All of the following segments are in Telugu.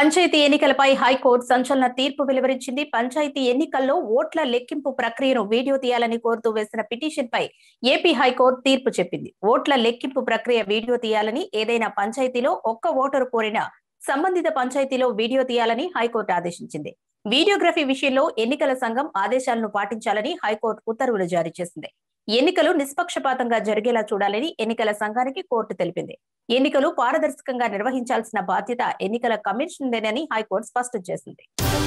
పంచాయతీ ఎన్నికలపై హైకోర్టు సంచలన తీర్పు వెలువరించింది పంచాయతీ ఎన్నికల్లో ఓట్ల లెక్కింపు ప్రక్రియను వీడియో తీయాలని కోరుతూ వేసిన పిటిషన్ పై ఏపీ హైకోర్టు తీర్పు చెప్పింది ఓట్ల లెక్కింపు ప్రక్రియ వీడియో తీయాలని ఏదైనా పంచాయతీలో ఒక్క ఓటరు కోరిన సంబంధిత పంచాయతీలో వీడియో తీయాలని హైకోర్టు ఆదేశించింది వీడియోగ్రఫీ విషయంలో ఎన్నికల సంఘం ఆదేశాలను పాటించాలని హైకోర్టు ఉత్తర్వులు జారీ చేసింది ఎన్నికలు నిష్పక్షపాతంగా జరిగేలా చూడాలని ఎన్నికల సంఘానికి కోర్టు తెలిపింది ఎన్నికలు పారదర్శకంగా నిర్వహించాల్సిన బాధ్యత ఎన్నికల కమిషన్దేనని హైకోర్టు స్పష్టం చేసింది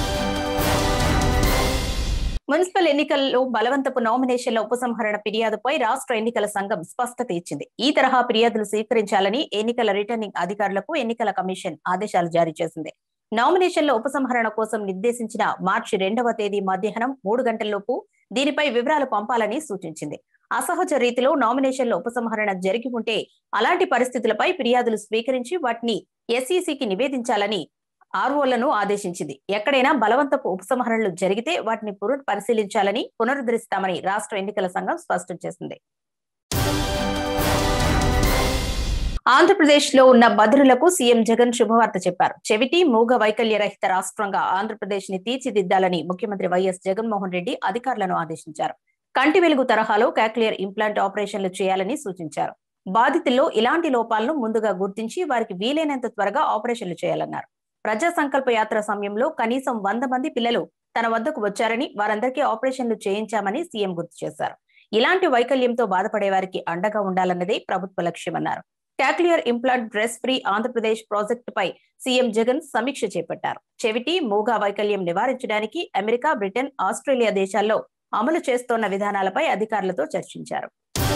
మున్సిపల్ ఎన్నికల్లో బలవంతపు నామినేషన్ల ఉపసంహరణ ఫిర్యాదుపై రాష్ట్ర ఎన్నికల సంఘం స్పష్టత ఇచ్చింది ఈ తరహా ఫిర్యాదులు స్వీకరించాలని ఎన్నికల రిటర్నింగ్ అధికారులకు ఎన్నికల కమిషన్ ఆదేశాలు జారీ చేసింది నామినేషన్ల ఉపసంహరణ కోసం నిర్దేశించిన మార్చి రెండవ తేదీ మధ్యాహ్నం మూడు గంటల్లోపు దీనిపై వివరాలు పంపాలని సూచించింది అసహజ రీతిలో నామినేషన్ల ఉపసంహరణ జరిగి ఉంటే అలాంటి పరిస్థితులపై ఫిర్యాదులు స్వీకరించి వాటిని ఎస్ఈసికి నివేదించాలని ఆర్ఓలను ఆదేశించింది ఎక్కడైనా బలవంతపు ఉపసంహరణలు జరిగితే వాటిని పునః పరిశీలించాలని పునరుద్ధరిస్తామని రాష్ట్ర ఎన్నికల సంఘం స్పష్టం చేసింది ఆంధ్రప్రదేశ్ లో ఉన్న బదురులకు సీఎం జగన్ శుభవార్త చెప్పారు చెవిటి మూగ వైకల్య రహిత రాష్ట్రంగా ఆంధ్రప్రదేశ్ ని తీర్చిదిద్దాలని ముఖ్యమంత్రి వైఎస్ జగన్మోహన్ రెడ్డి అధికారులను ఆదేశించారు కంటి వెలుగు తరహాలో కాక్లియర్ ఇంప్లాంట్ ఆపరేషన్లు చేయాలని సూచించారు బాధితుల్లో ఇలాంటి లోపాలను ముందుగా గుర్తించి వారికి వీలైనంత త్వరగా ఆపరేషన్లు చేయాలన్నారు ప్రజా సంకల్ప యాత్ర సమయంలో కనీసం వంద మంది పిల్లలు తన వద్దకు వచ్చారని వారందరికీ ఆపరేషన్లు చేయించామని సీఎం గుర్తు చేశారు ఇలాంటి వైకల్యంతో బాధపడే వారికి అండగా ఉండాలన్నదే ప్రభుత్వ లక్ష్యమన్నారు కాక్లియర్ ఇంప్లాంట్ డ్రెస్ ఫ్రీ ఆంధ్రప్రదేశ్ ప్రాజెక్టు పై సీఎం జగన్ సమీక్ష చేపట్టారు చెవిటి మూగా వైకల్యం నివారించడానికి అమెరికా బ్రిటన్ ఆస్ట్రేలియా దేశాల్లో అమలు చేస్తోన్న విధానాలపై అధికారులతో చర్చించారు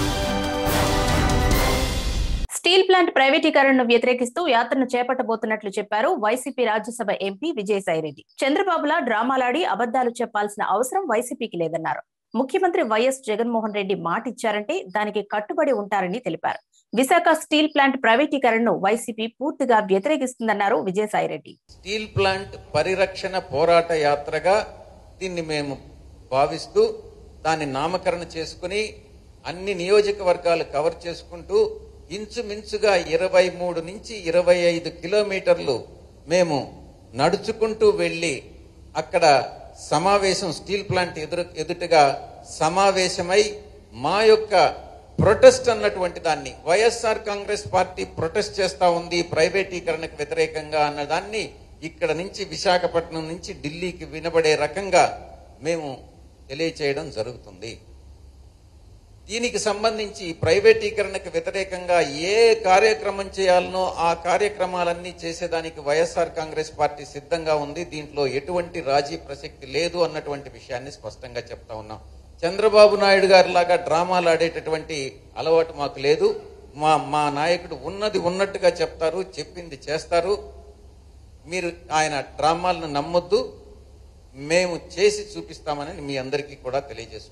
స్టీల్ ప్లాంట్ ప్రైవేటీకరణను వ్యతిరేకిస్తూ యాత్రను చేపట్టబోతున్నట్లు చెప్పారు వైసీపీ రాజ్యసభ ఎంపీ విజయసాయిరెడ్డి చంద్రబాబులా డ్రామాలాడి అబద్దాలు చెప్పాల్సిన అవసరం వైసీపీకి లేదన్నారు ముఖ్యమంత్రి వైఎస్ జగన్మోహన్ రెడ్డి మాట ఇచ్చారంటే దానికి కట్టుబడి ఉంటారని తెలిపారు విశాఖ స్టీల్ ప్లాంట్ ప్రైవేటీకరణను వైసీపీ పూర్తిగా వ్యతిరేకిస్తుందన్నారు విజయసాయిరెడ్డి స్టీల్ ప్లాంట్ పరిరక్షణ పోరాట యాత్రగా దీన్ని మేము భావిస్తూ దాన్ని నామకరణ చేసుకుని అన్ని నియోజకవర్గాలు కవర్ చేసుకుంటూ ఇంచుమించుగా ఇరవై మూడు నుంచి ఇరవై ఐదు కిలోమీటర్లు మేము నడుచుకుంటూ వెళ్ళి అక్కడ సమావేశం స్టీల్ ప్లాంట్ ఎదురు ఎదుటగా సమావేశమై మా యొక్క ప్రొటెస్ట్ అన్నటువంటి దాన్ని వైఎస్ఆర్ కాంగ్రెస్ పార్టీ ప్రొటెస్ట్ చేస్తా ఉంది ప్రైవేటీకరణకు వ్యతిరేకంగా అన్న దాన్ని ఇక్కడ నుంచి విశాఖపట్నం నుంచి ఢిల్లీకి వినబడే రకంగా మేము తెలియచేయడం జరుగుతుంది దీనికి సంబంధించి ప్రైవేటీకరణకు వ్యతిరేకంగా ఏ కార్యక్రమం చేయాలనో ఆ కార్యక్రమాలన్నీ చేసేదానికి వైఎస్ఆర్ కాంగ్రెస్ పార్టీ సిద్ధంగా ఉంది దీంట్లో ఎటువంటి రాజీ ప్రసక్తి లేదు అన్నటువంటి విషయాన్ని స్పష్టంగా చెప్తా ఉన్నాం చంద్రబాబు నాయుడు గారి లాగా డ్రామాలు ఆడేటటువంటి అలవాటు మాకు లేదు మా మా నాయకుడు ఉన్నది ఉన్నట్టుగా చెప్తారు చెప్పింది చేస్తారు మీరు ఆయన డ్రామాలను నమ్మొద్దు మేము చేసి చూపిస్తామని మీ అందరికీ కూడా తెలియజేసుకుంటాం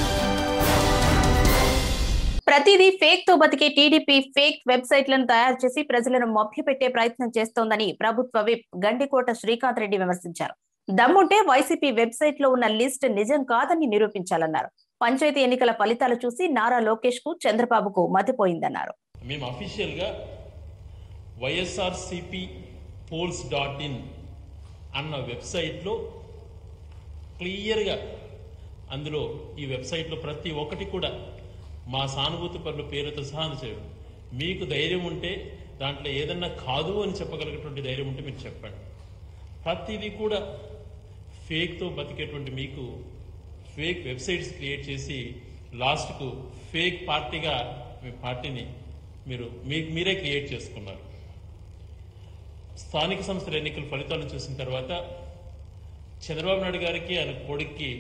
ప్రతిదీ ఫేక్ తో బతికే టీడీపీ ఫేక్ వెబ్సైట్లను తయారు చేసి ప్రజలను మభ్యపెట్టే ప్రయత్నం చేస్తోందని ప్రభుత్వ విప్ గండికోట శ్రీకాంత్ రెడ్డి విమర్శించారు దమ్ముంటే వైసీపీ వెబ్సైట్ లో ఉన్న లిస్ట్ నిజం కాదని నిరూపించాలన్నారు పంచాయతీ ఎన్నికల ఫలితాలు చూసి నారా లోకేష్ కు చంద్రబాబుకు మతిపోయిందన్నారు మేము అఫీషియల్గా వైఎస్ఆర్సిపి పోల్స్ డాట్ ఇన్ అన్న వెబ్సైట్లో క్లియర్గా అందులో ఈ వెబ్సైట్లో ప్రతి ఒక్కటి కూడా మా సానుభూతి పనుల పేరుతో సహా చేయడం మీకు ధైర్యం ఉంటే దాంట్లో ఏదన్నా కాదు అని చెప్పగలిగేటువంటి ధైర్యం ఉంటే మీరు చెప్పండి ప్రతిదీ కూడా ఫేక్తో బతికేటువంటి మీకు ఫేక్ వెబ్సైట్స్ క్రియేట్ చేసి లాస్ట్కు ఫేక్ పార్టీగా మీ పార్టీని మీరు మీకు మీరే క్రియేట్ చేసుకున్నారు స్థానిక సంస్థల ఎన్నికల ఫలితాలను చూసిన తర్వాత చంద్రబాబు నాయుడు గారికి ఆయన కొడుక్కి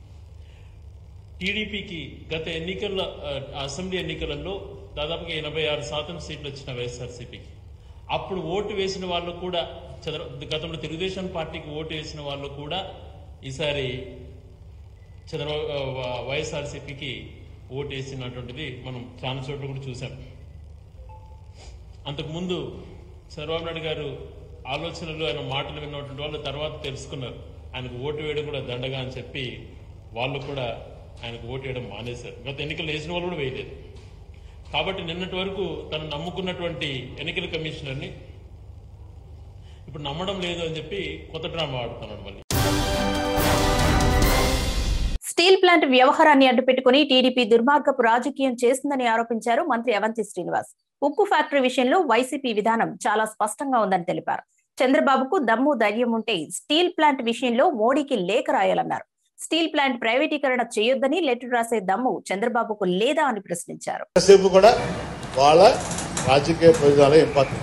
టీడీపీకి గత ఎన్నికల ఆ, అసెంబ్లీ ఎన్నికలలో దాదాపుగా ఎనభై ఆరు శాతం సీట్లు వచ్చిన వైఎస్ఆర్సీపీకి అప్పుడు ఓటు వేసిన వాళ్ళు కూడా చంద్ర గతంలో తెలుగుదేశం పార్టీకి ఓటు వేసిన వాళ్ళు కూడా ఈసారి చంద్రబాబు ఆ, వైఎస్ఆర్సీపీకి ఓటు వేసినటువంటిది మనం చాలా చోట్ల కూడా చూసాం అంతకుముందు చంద్రబాబు నాయుడు గారు ఆలోచనలు ఆయన మాటలు విన్నటువంటి వాళ్ళు తర్వాత తెలుసుకున్నారు ఆయనకు ఓటు వేయడం కూడా దండగా అని చెప్పి వాళ్ళు కూడా ఆయనకు ఓటు వేయడం మానేశారు గత ఎన్నికలు వేసిన వాళ్ళు కూడా వేయలేదు కాబట్టి నిన్నటి వరకు తను నమ్ముకున్నటువంటి ఎన్నికల కమిషనర్ని ఇప్పుడు నమ్మడం లేదు అని చెప్పి కొత్త డ్రామా ఆడుతున్నాడు మళ్ళీ స్టీల్ ప్లాంట్ వ్యవహారాన్ని అడ్డుపెట్టుకుని టీడీపీ దుర్మార్గపు రాజకీయం చేస్తుందని ఆరోపించారు మంత్రి అవంతి శ్రీనివాస్ ఉక్కు ఫ్యాక్టరీ విషయంలో వైసీపీ విధానం చాలా స్పష్టంగా ఉందని తెలిపారు చంద్రబాబుకు దమ్ము ధైర్యం ఉంటే స్టీల్ ప్లాంట్ విషయంలో మోడీకి లేఖ రాయాలన్నారు స్టీల్ ప్లాంట్ ప్రైవేటీకరణ చేయొద్దని లెటర్ రాసే దమ్ము చంద్రబాబుకు లేదా అని ప్రశ్నించారు ఎంతసేపు కూడా వాళ్ళ రాజకీయ ప్రయోజనాలే ఇంపార్టెంట్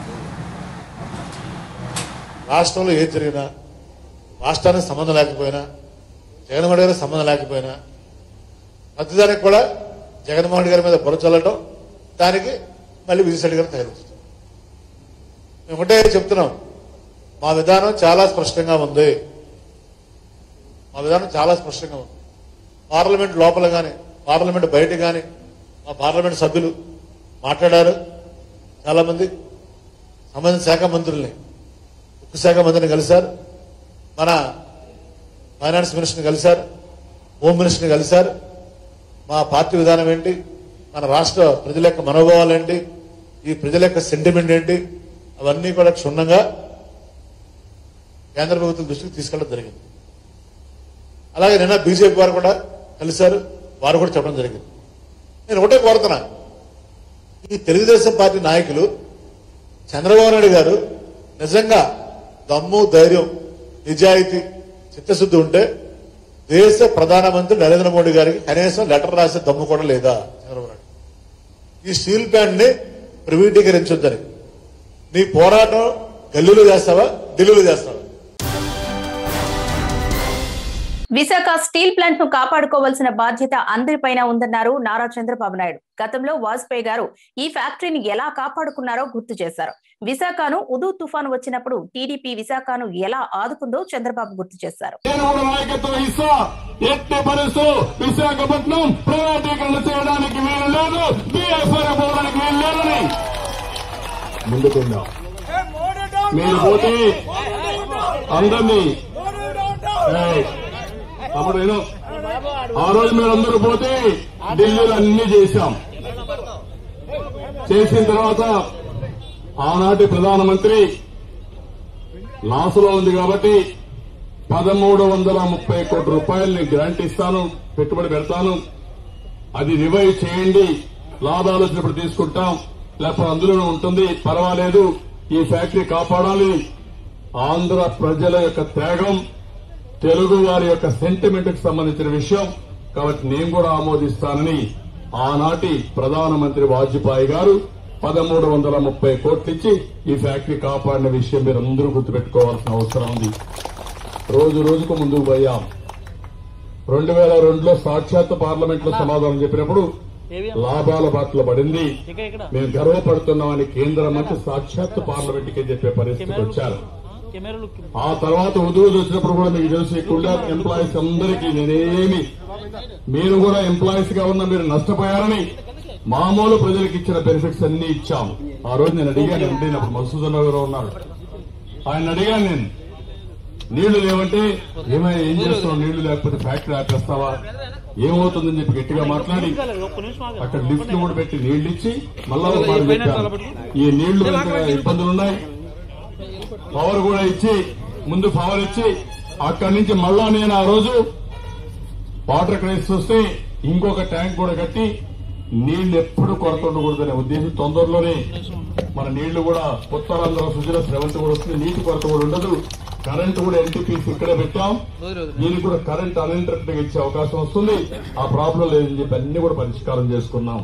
రాష్ట్రంలో ఏది జరిగినా రాష్ట్రానికి సంబంధం లేకపోయినా జగన్మోహన్ గారికి సంబంధం లేకపోయినా ప్రతిదానికి కూడా జగన్మోహన్ గారి మీద బుర్ర చల్లటం దానికి మళ్ళీ విజయసాయి గారు తయారుస్తాం మేము ఒకటే చెప్తున్నాం మా విధానం చాలా స్పష్టంగా ఉంది మా విధానం చాలా స్పష్టంగా ఉంది పార్లమెంట్ లోపల కానీ పార్లమెంట్ బయట కానీ మా పార్లమెంట్ సభ్యులు మాట్లాడారు చాలా మంది సంబంధిత శాఖ మంత్రుల్ని ఉక్కు శాఖ మంత్రిని కలిశారు మన ఫైనాన్స్ మినిస్టర్ని కలిశారు హోమ్ మినిస్టర్ని కలిశారు మా పార్టీ విధానం ఏంటి మన రాష్ట్ర ప్రజల యొక్క మనోభావాలు ఏంటి ఈ ప్రజల యొక్క సెంటిమెంట్ ఏంటి అవన్నీ కూడా క్షుణ్ణంగా కేంద్ర ప్రభుత్వం దృష్టికి తీసుకెళ్ళడం జరిగింది అలాగే నిన్న బీజేపీ వారు కూడా కలిశారు వారు కూడా చెప్పడం జరిగింది నేను ఒకటే కోరుతున్నా ఈ తెలుగుదేశం పార్టీ నాయకులు చంద్రబాబు నాయుడు గారు నిజంగా దమ్ము ధైర్యం నిజాయితీ చిత్తశుద్ధి ఉంటే దేశ ప్రధానమంత్రి నరేంద్ర మోడీ గారికి కనీసం లెటర్ రాసే దమ్ము కూడా లేదా చంద్రబాబు నాయుడు ఈ స్టీల్ ప్లాంట్ ని ప్రైవేటీకరించొద్దని నీ పోరాటం గల్లీలో చేస్తావా ఢిల్లీలో చేస్తావా విశాఖ స్టీల్ ప్లాంట్ ను కాపాడుకోవాల్సిన బాధ్యత అందరిపైన ఉందన్నారు నారా చంద్రబాబు నాయుడు గతంలో వాజ్పేయి గారు ఈ ఫ్యాక్టరీని ఎలా కాపాడుకున్నారో గుర్తు చేశారు విశాఖను ఉదు తుఫాను వచ్చినప్పుడు టీడీపీ విశాఖను ఎలా ఆదుకుందో చంద్రబాబు గుర్తు చేశారు నేను కూడా నాయకత్వం ఇస్తా ఎట్టి పరిస్థితులు విశాఖపట్నం ప్రైవేటీకరణ చేయడానికి వీలు లేదు బీఎస్ఆర్ పోవడానికి వీలు లేదని ముందుకుందాం మీరు పోతే అందరినీ ఏయ్, తమ్ముడు విను. ఆ రోజు మీరు అందరూ పోతే ఢిల్లీలో అన్ని చేశాం చేసిన తర్వాత ఆనాటి ప్రధానమంత్రి లాసులో ఉంది కాబట్టి పదమూడు వందల ముప్పై కోట్ల రూపాయలని గ్రాంట్ ఇస్తాను పెట్టుబడి పెడతాను అది రివైవ్ చేయండి లాభాలు వచ్చినప్పుడు తీసుకుంటాం లేకపోతే అందులోనే ఉంటుంది పర్వాలేదు ఈ ఫ్యాక్టరీ కాపాడాలి ఆంధ్ర ప్రజల యొక్క త్యాగం తెలుగు వారి యొక్క సెంటిమెంట్ కు సంబంధించిన విషయం కాబట్టి నేను కూడా ఆమోదిస్తానని ఆనాటి ప్రధానమంత్రి వాజ్పేయి గారు పదమూడు వందల ముప్పై కోట్లు ఇచ్చి ఈ ఫ్యాక్టరీ కాపాడిన విషయం మీరు అందరూ గుర్తుపెట్టుకోవాల్సిన అవసరం ఉంది రోజు రోజుకు ముందుకు పోయాం రెండు వేల రెండులో సాక్షాత్ పార్లమెంట్ లో సమాధానం చెప్పినప్పుడు లాభాల బాటలో పడింది మేము గర్వపడుతున్నామని కేంద్ర మంత్రి సాక్షాత్ పార్లమెంట్ కి చెప్పే పరిస్థితికి వచ్చారు ఆ తర్వాత ఉద్యోగులు వచ్చినప్పుడు కూడా మీకు తెలుసు ఇక్కడ ఎంప్లాయీస్ అందరికీ నేనేమి మీరు కూడా ఎంప్లాయీస్ గా ఉన్న మీరు నష్టపోయారని మామూలు ప్రజలకు ఇచ్చిన బెనిఫిట్స్ అన్ని ఇచ్చాం ఆ రోజు నేను అడిగాను ఎండి అప్పుడు మసూదన్ గారు ఉన్నారు ఆయన అడిగాను నేను నీళ్లు లేవంటే ఏమైనా ఏం చేస్తున్నావు నీళ్లు లేకపోతే ఫ్యాక్టరీ ఆపేస్తావా ఏమవుతుందని చెప్పి గట్టిగా మాట్లాడి అక్కడ లిఫ్ట్ కూడా పెట్టి నీళ్లు ఇచ్చి మళ్ళా ఒక మాట చెప్పాను ఈ నీళ్లు వెనుక ఇబ్బందులు ఉన్నాయి పవర్ కూడా ఇచ్చి ముందు పవర్ ఇచ్చి అక్కడి నుంచి మళ్ళా నేను ఆ రోజు వాటర్ క్రైసిస్ వస్తే ఇంకొక ట్యాంక్ కూడా కట్టి నీళ్లు ఎప్పుడు కొరత ఉండకూడదనే ఉద్దేశం తొందరలోనే మన నీళ్లు కూడా ఉత్తరాంధ్ర సుజల స్రవంతి కూడా వస్తుంది నీటి కొరత కూడా ఉండదు కరెంట్ కూడా ఎన్టీపీసీ ఇక్కడే పెట్టాం దీనికి కూడా కరెంట్ అన్ఇంటరప్ట్ గా ఇచ్చే అవకాశం వస్తుంది ఆ ప్రాబ్లం లేదని చెప్పి అన్ని కూడా పరిష్కారం చేసుకున్నాం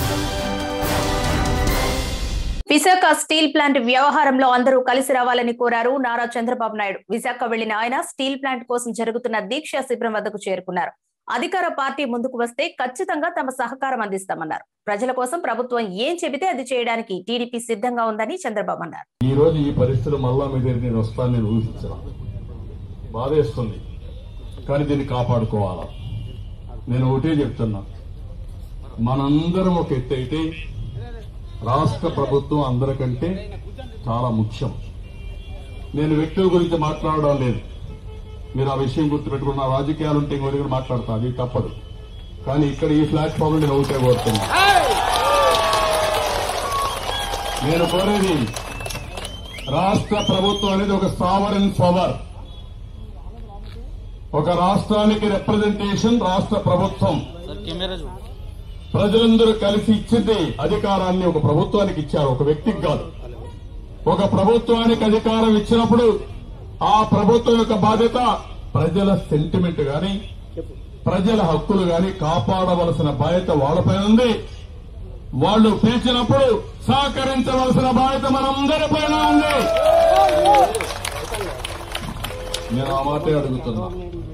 విశాఖ స్టీల్ ప్లాంట్ వ్యవహారంలో అందరూ కలిసి రావాలని కోరారు నారా చంద్రబాబు నాయుడు విశాఖ వెళ్లిన ఆయన స్టీల్ ప్లాంట్ కోసం జరుగుతున్న దీక్షా శిబిరం వద్దకు చేరుకున్నారు అధికార పార్టీ ముందుకు వస్తే ఖచ్చితంగా తమ సహకారం అందిస్తామన్నారు ప్రజల కోసం ప్రభుత్వం ఏం చెబితే అది చేయడానికి టీడీపీ సిద్ధంగా ఉందని చంద్రబాబు అన్నారు ఈ రోజు ఈ పరిస్థితులు మళ్ళా మీ దగ్గర నేను వస్తాను నేను ఊహించను బాధేస్తుంది కానీ దీన్ని కాపాడుకోవాలా నేను ఒకటే చెప్తున్నా మనందరం ఒక ఎత్తు అయితే రాష్ట్ర ప్రభుత్వం అందరికంటే చాలా ముఖ్యం నేను వ్యక్తుల గురించి మాట్లాడడం లేదు మీరు ఆ విషయం గుర్తుపెట్టుకున్న రాజకీయాలు ఉంటే ఇంకో దగ్గర మాట్లాడతా అది తప్పదు కానీ ఇక్కడ ఈ ప్లాట్ఫామ్ నేను ఒకటే కోరుతున్నా నేను కోరేది రాష్ట్ర ప్రభుత్వం అనేది ఒక సావరన్ పవర్ ఒక రాష్ట్రానికి రిప్రజెంటేషన్ రాష్ట్ర ప్రభుత్వం ప్రజలందరూ కలిసి ఇచ్చింది అధికారాన్ని ఒక ప్రభుత్వానికి ఇచ్చారు ఒక వ్యక్తికి కాదు ఒక ప్రభుత్వానికి అధికారం ఇచ్చినప్పుడు ఆ ప్రభుత్వం యొక్క బాధ్యత ప్రజల సెంటిమెంట్ గాని ప్రజల హక్కులు గాని కాపాడవలసిన బాధ్యత వాళ్ళపైన ఉంది వాళ్ళు పిలిచినప్పుడు సహకరించవలసిన బాధ్యత మనందరిపైన ఉంది నేను ఆ మాటే అడుగుతున్నా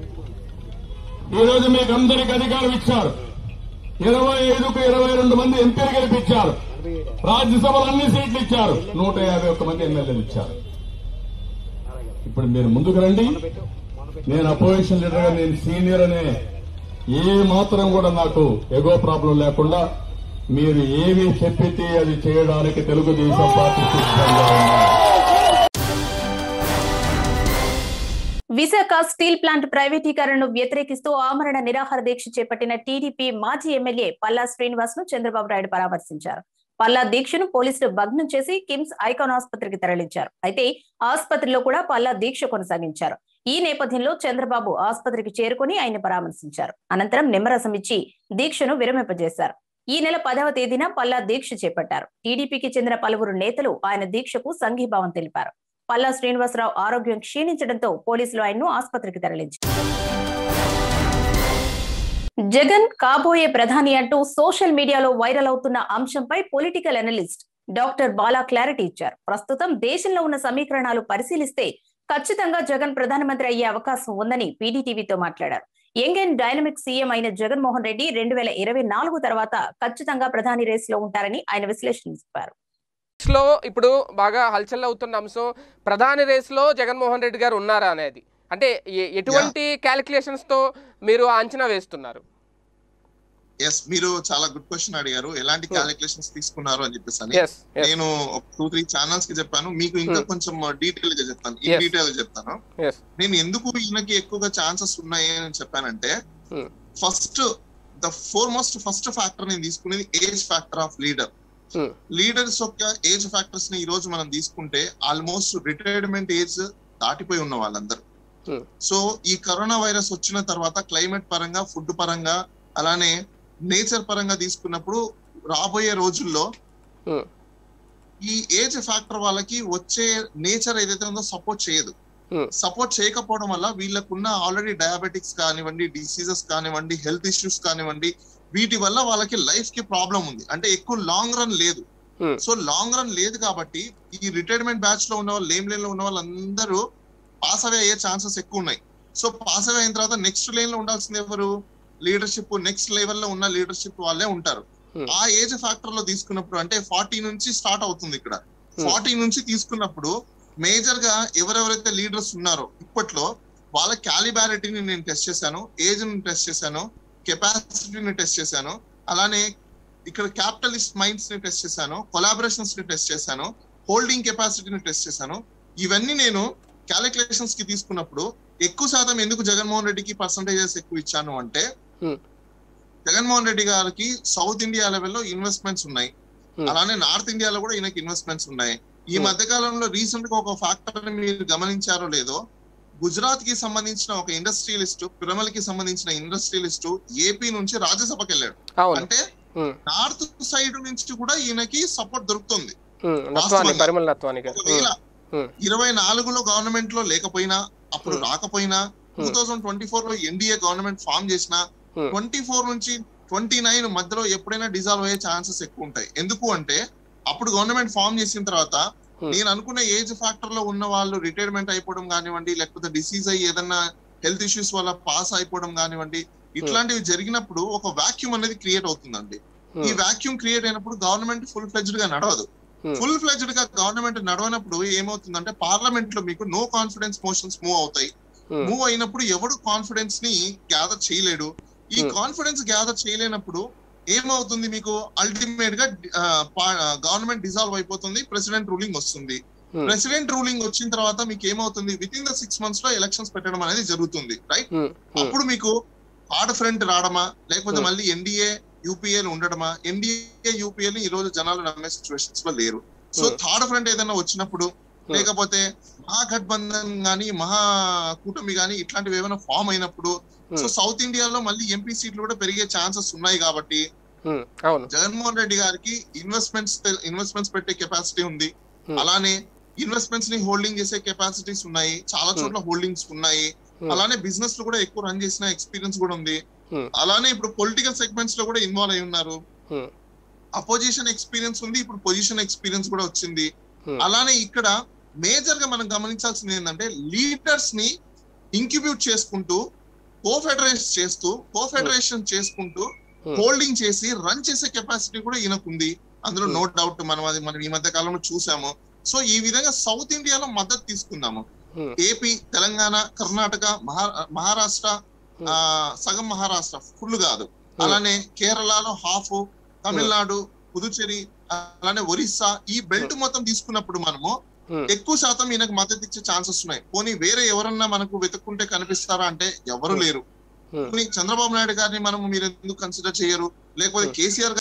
ఈరోజు మీకు అందరికి అధికారం ఇచ్చారు ఇరవై ఐదుకు ఇరవై రెండు మంది ఎంపీలు గెలిపించారు రాజ్యసభలో అన్ని సీట్లు ఇచ్చారు నూట యాభై ఒక్క మంది ఎమ్మెల్యేలు ఇచ్చారు ఇప్పుడు మీరు ముందుకు రండి నేను అపోజిషన్ లీడర్ గా నేను సీనియర్ అనే ఏ మాత్రం కూడా నాకు ఎగో ప్రాబ్లం లేకుండా మీరు ఏమి చెప్పితే అది చేయడానికి తెలుగుదేశం పార్టీ సిద్ధంగా ఉంది విశాఖ స్టీల్ ప్లాంట్ ప్రైవేటీకరణను వ్యతిరేకిస్తూ ఆమరణ నిరాహార దీక్ష చేపట్టిన టీడీపీ మాజీ ఎమ్మెల్యే పల్లా శ్రీనివాస్ ను చంద్రబాబు నాయుడు పరామర్శించారు పల్లా దీక్షను పోలీసులు భగ్నం చేసి కిమ్స్ ఐకాన్ ఆసుపత్రికి తరలించారు అయితే ఆసుపత్రిలో కూడా పల్లా దీక్ష కొనసాగించారు ఈ నేపథ్యంలో చంద్రబాబు ఆసుపత్రికి చేరుకుని ఆయన పరామర్శించారు అనంతరం నిమ్మరసం ఇచ్చి దీక్షను విరమింపజేశారు ఈ నెల పదవ తేదీన పల్లా దీక్ష చేపట్టారు టీడీపీకి చెందిన పలువురు నేతలు ఆయన దీక్షకు సంఘీభావం తెలిపారు పల్లా శ్రీనివాసరావు ఆరోగ్యం క్షీణించడంతో పోలీసులు ఆయన్ను ఆసుపత్రికి తరలించారు జగన్ కాబోయే ప్రధాని అంటూ సోషల్ మీడియాలో వైరల్ అవుతున్న అంశంపై political analyst doctor Bala clarity ఇచ్చారు ప్రస్తుతం దేశంలో ఉన్న సమీకరణాలు పరిశీలిస్తే ఖచ్చితంగా జగన్ ప్రధానమంత్రి అయ్యే అవకాశం ఉందని పీడీటీవీతో మాట్లాడారు యంగ్ అండ్ డైనమిక్ సీఎం అయిన జగన్మోహన్ రెడ్డి రెండు వేల ఇరవై నాలుగు తర్వాత ఖచ్చితంగా ప్రధాని రేస్ లో ఉంటారని ఆయన విశ్లేషించారు లో ఇప్పుడు బాగా హల్చల్ అవుతున్న అంశం ప్రధాని రేసులో జగన్మోహన్ రెడ్డి గారు ఉన్నారా అనేది అంటే ఎ- ఎటువంటి క్యాలిక్యులేషన్స్ తో మీరు ఆ అంచనా వేస్తున్నారు ఎస్ మీరు చాలా గుడ్ క్వశ్చన్ అడిగారు ఎలాంటి క్యాలిక్యులేషన్స్ తీసుకున్నారు అని చెప్పేసి అని ఎస్ నేను టూ త్రీ ఛానల్స్ కి చెప్పాను మీకు ఇంకా Hmm. కొంచెం డీటెయిల్ గా చెప్తాను ఈ Yes. డీటెయిల్ గా చెప్తాను ఎస్ నేను ఎందుకు ఈయనకి ఎక్కువగా ఛాన్సెస్ ఉన్నాయి అని చెప్పానంటే Hmm. First the foremost first factor నేను తీసుకునేది age factor of leader leaders యొక్క ఏజ్ ఫ్యాక్టర్స్ ని ఈ రోజు మనం తీసుకుంటే ఆల్మోస్ట్ రిటైర్మెంట్ ఏజ్ దాటిపోయి ఉన్న వాళ్ళందరూ Hmm. సో ఈ కరోనా వైరస్ వచ్చిన తర్వాత క్లైమేట్ పరంగా ఫుడ్ పరంగా అలానే నేచర్ పరంగా తీసుకున్నప్పుడు రాబోయే రోజుల్లో Hmm. ఈ ఏజ్ ఫ్యాక్టర్ వాళ్ళకి వచ్చే నేచర్ ఏదైతే ఉందో సపోర్ట్ చేయదు Hmm. సపోర్ట్ చేయకపోవడం వల్ల వీళ్ళకున్న ఆల్రెడీ డయాబెటిక్స్ కానివ్వండి డిసీజెస్ కానివ్వండి హెల్త్ ఇష్యూస్ కానివ్వండి వీటి వల్ల వాళ్ళకి లైఫ్ కి ప్రాబ్లం ఉంది అంటే ఎక్కువ లాంగ్ రన్ లేదు Hmm. సో లాంగ్ రన్ లేదు కాబట్టి ఈ రిటైర్మెంట్ బ్యాచ్ లో ఉన్న వాళ్ళు లేమ్ లేన్ లో ఉన్న వాళ్ళందరూ పాస్ అవే అయ్యే ఛాన్సెస్ ఎక్కువ ఉన్నాయి సో పాస్ అవే అయిన తర్వాత నెక్స్ట్ లేన్ లో ఉండాల్సింది ఎవరు లీడర్షిప్ నెక్స్ట్ లెవెల్ లో ఉన్న లీడర్షిప్ వాళ్ళే ఉంటారు Hmm. ఆ ఏజ్ ఫ్యాక్టర్ లో తీసుకున్నప్పుడు అంటే ఫార్టీ నుంచి స్టార్ట్ అవుతుంది ఇక్కడ ఫార్టీ నుంచి తీసుకున్నప్పుడు మేజర్ గా ఎవరెవరైతే లీడర్స్ ఉన్నారో ఇప్పట్లో వాళ్ళ క్యాలిబారిటీని నేను టెస్ట్ చేశాను ఏజ్ ని టెస్ట్ చేశాను కెపాసిటీని టెస్ట్ చేశాను అలానే ఇక్కడ క్యాపిటలిస్ట్ మైండ్స్ ని టెస్ట్ చేశాను కొలాబరేషన్స్ ని టెస్ట్ చేశాను హోల్డింగ్ కెపాసిటీని టెస్ట్ చేశాను ఇవన్నీ నేను క్యాలిక్యులేషన్స్ కి తీసుకున్నప్పుడు ఎక్కువ శాతం ఎందుకు జగన్మోహన్ రెడ్డికి పర్సంటేజెస్ ఎక్కువ ఇచ్చాను అంటే Hmm. జగన్మోహన్ రెడ్డి గారికి సౌత్ ఇండియా లెవెల్లో ఇన్వెస్ట్మెంట్స్ ఉన్నాయి Hmm. అలానే నార్త్ ఇండియాలో కూడా ఈయనకి ఇన్వెస్ట్మెంట్స్ ఉన్నాయి ఈ Hmm. మధ్య కాలంలో రీసెంట్ గా ఒక ఫ్యాక్టర్ మీరు గమనించారో లేదో గుజరాత్ కి సంబంధించిన ఒక ఇండస్ట్రియలిస్ట్ పిరమల్ కి సంబంధించిన ఇండస్ట్రియలిస్ట్ ఏపీ నుంచి రాజ్యసభకి వెళ్ళాడు అవును అంటే ఉమ్, నార్త్ సైడ్ నుంచి కూడా ఈయనకి సపోర్ట్ దొరుకుతుంది ఉమ్, నత్వాని వాస్తవంగా. పరిమళ నత్వానికి ఒకవేళ Hmm. ఇరవై నాలుగులో గవర్నమెంట్ లో లేకపోయినా అప్పుడు Hmm. రాకపోయినా టూ థౌజండ్ ట్వంటీ ఫోర్ లో ఎన్డీఏ గవర్నమెంట్ ఫామ్ చేసిన Hmm. ట్వంటీ ఫోర్ నుంచి ట్వంటీ నైన్ మధ్యలో ఎప్పుడైనా డిజాల్వ్ అయ్యే ఛాన్సెస్ ఎక్కువ ఉంటాయి ఎందుకు అంటే అప్పుడు గవర్నమెంట్ ఫామ్ చేసిన తర్వాత Hmm. నేను అనుకున్న ఏజ్ ఫ్యాక్టర్ లో ఉన్న వాళ్ళు రిటైర్మెంట్ అయిపోవడం కానివ్వండి లేకపోతే డిసీజ్ అయ్యి ఏదన్నా హెల్త్ ఇష్యూస్ వల్ల పాస్ అయిపోవడం కానివ్వండి ఇట్లాంటివి జరిగినప్పుడు ఒక వాక్యూమ్ అనేది క్రియేట్ అవుతుందండి ఈ ఉమ్, వాక్యూమ్ క్రియేట్ అయినప్పుడు గవర్నమెంట్ ఫుల్ ఫ్లెజ్డ్ గా నడవదు Hmm. ఫుల్ ఫ్లెజ్డ్ గా గవర్నమెంట్ నడవనప్పుడు ఏమవుతుందంటే పార్లమెంట్ లో మీకు నో కాన్ఫిడెన్స్ మోషన్స్ మూవ్ అవుతాయి ఉమ్, మూవ్ అయినప్పుడు ఎవడు కాన్ఫిడెన్స్ ని గ్యాదర్ చేయలేడు ఈ Hmm. కాన్ఫిడెన్స్ గ్యాదర్ చేయలేనప్పుడు ఏమవుతుంది మీకు అల్టిమేట్ గా గవర్నమెంట్ డిజాల్వ్ అయిపోతుంది ప్రెసిడెంట్ రూలింగ్ వస్తుంది Hmm. ప్రెసిడెంట్ రూలింగ్ వచ్చిన తర్వాత మీకు ఏమవుతుంది within the six months లో ఎలక్షన్స్ పెట్టడం అనేది జరుగుతుంది రైట్ ఉమ్, ఉమ్, అప్పుడు మీకు హార్డ్ ఫ్రంట్ రావడమా లేకపోతే Hmm. మళ్ళీ ఎన్డీఏ యూపీఏలు ఉండడమా ఎన్డీఏ యూపీఏ ఈ రోజు జనాలు నమ్మే సిచ్యువేషన్స్ లో లేరు సో Hmm. థర్డ్ ఫ్రంట్ ఏదైనా వచ్చినప్పుడు లేకపోతే మహాగఠబంధన్ గాని మహా కూటమి గాని ఇట్లాంటివి ఏమైనా ఫామ్ అయినప్పుడు సో సౌత్ ఇండియాలో మళ్ళీ ఎంపీ సీట్లు కూడా పెరిగే ఛాన్సెస్ ఉన్నాయి కాబట్టి ఉమ్, అవును జగన్మోహన్ రెడ్డి గారికి ఇన్వెస్ట్మెంట్స్ ఇన్వెస్ట్మెంట్స్ పెట్టే కెపాసిటీ ఉంది Hmm. అలానే ఇన్వెస్ట్మెంట్స్ ని హోల్డింగ్ చేసే కెపాసిటీస్ ఉన్నాయి చాలా చోట్ల హోల్డింగ్స్ ఉన్నాయి Hmm. అలానే బిజినెస్ లో కూడా ఎక్కువ రన్ చేసిన ఎక్స్పీరియన్స్ కూడా ఉంది Hmm. అలానే ఇప్పుడు పొలిటికల్ సెగ్మెంట్స్ లో కూడా ఇన్వాల్వ్ అయి ఉన్నారు Hmm. అపోజిషన్ ఎక్స్పీరియన్స్ ఉంది ఇప్పుడు పొజిషన్ ఎక్స్పీరియన్స్ కూడా వచ్చింది Hmm. అలానే ఇక్కడ మేజర్ గా మనం గమనించాల్సింది ఏంటంటే లీడర్స్ ని ఇంక్యుబ్యూట్ చేసుకుంటూ కోఫెడరేషన్ చేస్తూ కోఫెడరేషన్ చేసుకుంటూ Hmm. హోల్డింగ్ చేసి రన్ చేసే కెపాసిటీ కూడా ఈయనకుంది అందులో Hmm. నో డౌట్ మనం అది మనం ఈ మధ్య కాలంలో చూసాము సో ఈ విధంగా సౌత్ ఇండియాలో మద్దతు తీసుకుందాము Hmm. ఏపీ తెలంగాణ కర్ణాటక మహా మహారాష్ట్ర Hmm. ఆ, సగం మహారాష్ట్ర ఫుల్ కాదు అలానే కేరళలో హాఫ్ తమిళనాడు పుదుచ్చేరి అలానే ఒరిస్సా ఈ బెల్ట్ మొత్తం తీసుకున్నప్పుడు మనము Hmm. ఎక్కువ శాతం ఈయనకు మద్దతు ఇచ్చే ఛాన్సెస్ ఉన్నాయి పోనీ వేరే ఎవరన్నా మనకు వెతుక్కుంటే కనిపిస్తారా అంటే ఎవరు లేరు Hmm. పోనీ చంద్రబాబు నాయుడు గారిని మనం మీరు ఎందుకు కన్సిడర్ చేయరు లేకపోతే కేసీఆర్